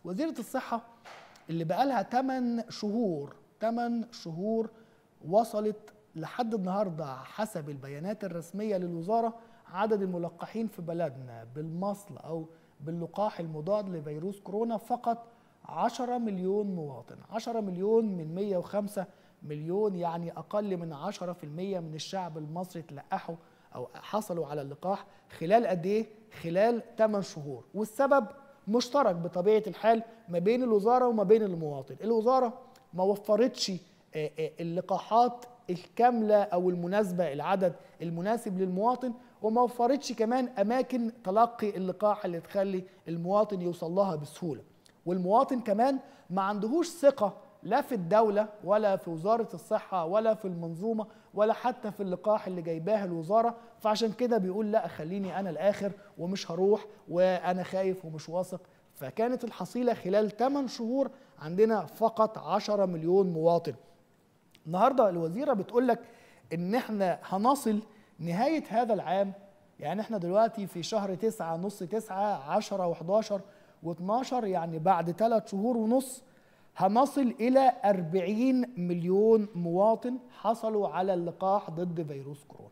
وزيره الصحه اللي بقالها 8 شهور 8 شهور وصلت لحد النهارده حسب البيانات الرسميه للوزاره عدد الملقحين في بلدنا بالمصل او باللقاح المضاد لفيروس كورونا فقط 10 مليون مواطن 10 مليون من 105 مليون يعني اقل من 10% من الشعب المصري تلقحوا او حصلوا على اللقاح خلال قد ايه خلال 8 شهور والسبب مشترك بطبيعه الحال ما بين الوزاره وما بين المواطن الوزاره ما وفرتش اللقاحات الكامله او المناسبه العدد المناسب للمواطن وما وفرتش كمان اماكن تلقي اللقاح اللي تخلي المواطن يوصل لها بسهوله والمواطن كمان ما عندهوش ثقه لا في الدوله ولا في وزاره الصحه ولا في المنظومه ولا حتى في اللقاح اللي جايباه الوزاره فعشان كده بيقول لا خليني انا الاخر ومش هروح وانا خايف ومش واثق فكانت الحصيله خلال 8 شهور عندنا فقط 10 مليون مواطن النهارده الوزيره بتقول لك ان احنا هنصل نهايه هذا العام يعني احنا دلوقتي في شهر 9 نص 9 10 و11 و12 يعني بعد ثلاث شهور ونص هنصل إلى 40 مليون مواطن حصلوا على اللقاح ضد فيروس كورونا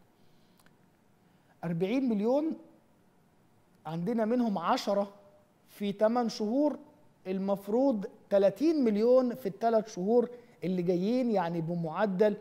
40 مليون عندنا منهم 10 في 8 شهور المفروض 30 مليون في الثلاث شهور اللي جايين يعني بمعدل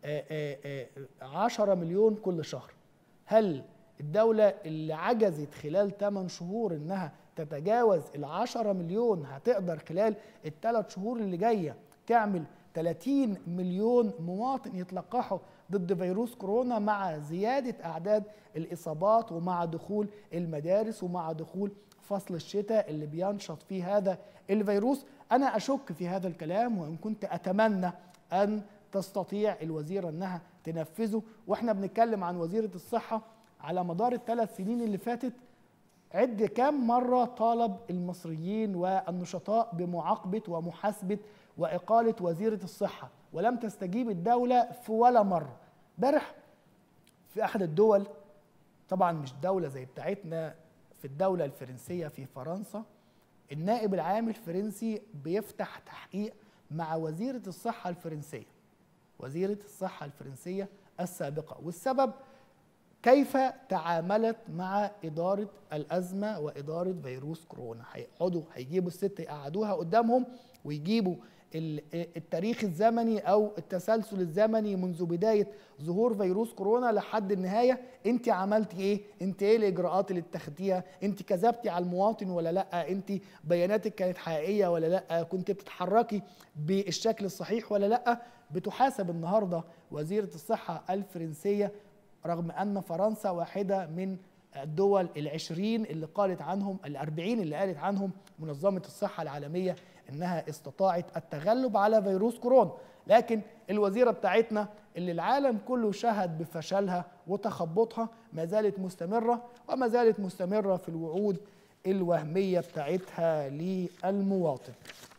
10 مليون كل شهر هل الدولة اللي عجزت خلال 8 شهور انها تتجاوز ال 10 مليون هتقدر خلال الثلاث شهور اللي جايه تعمل 30 مليون مواطن يتلقحوا ضد فيروس كورونا مع زياده اعداد الاصابات ومع دخول المدارس ومع دخول فصل الشتاء اللي بينشط فيه هذا الفيروس انا اشك في هذا الكلام وان كنت اتمنى ان تستطيع الوزيره انها تنفذه واحنا بنتكلم عن وزيره الصحه على مدار الثلاث سنين اللي فاتت عد كم مرة طالب المصريين والنشطاء بمعاقبة ومحاسبة وإقالة وزيرة الصحة ولم تستجيب الدولة في ولا مرة امبارح في أحد الدول طبعا مش دولة زي بتاعتنا في الدولة الفرنسية في فرنسا النائب العام الفرنسي بيفتح تحقيق مع وزيرة الصحة الفرنسية وزيرة الصحة الفرنسية السابقة والسبب كيف تعاملت مع إدارة الأزمة وإدارة فيروس كورونا هيقعدوا هيجيبوا الست يقعدوها قدامهم ويجيبوا التاريخ الزمني أو التسلسل الزمني منذ بداية ظهور فيروس كورونا لحد النهاية أنت عملتي إيه؟ أنت إيه الإجراءات اللي اتخذتيها؟ أنت كذبتي على المواطن ولا لأ؟ أنت بياناتك كانت حقيقية ولا لأ؟ كنت بتتحركي بالشكل الصحيح ولا لأ؟ بتحاسب النهاردة وزيرة الصحة الفرنسية رغم أن فرنسا واحدة من الدول العشرين اللي قالت عنهم الأربعين اللي قالت عنهم منظمة الصحة العالمية إنها استطاعت التغلب على فيروس كورونا لكن الوزيرة بتاعتنا اللي العالم كله شهد بفشلها وتخبطها ما زالت مستمرة وما زالت مستمرة في الوعود الوهمية بتاعتها للمواطن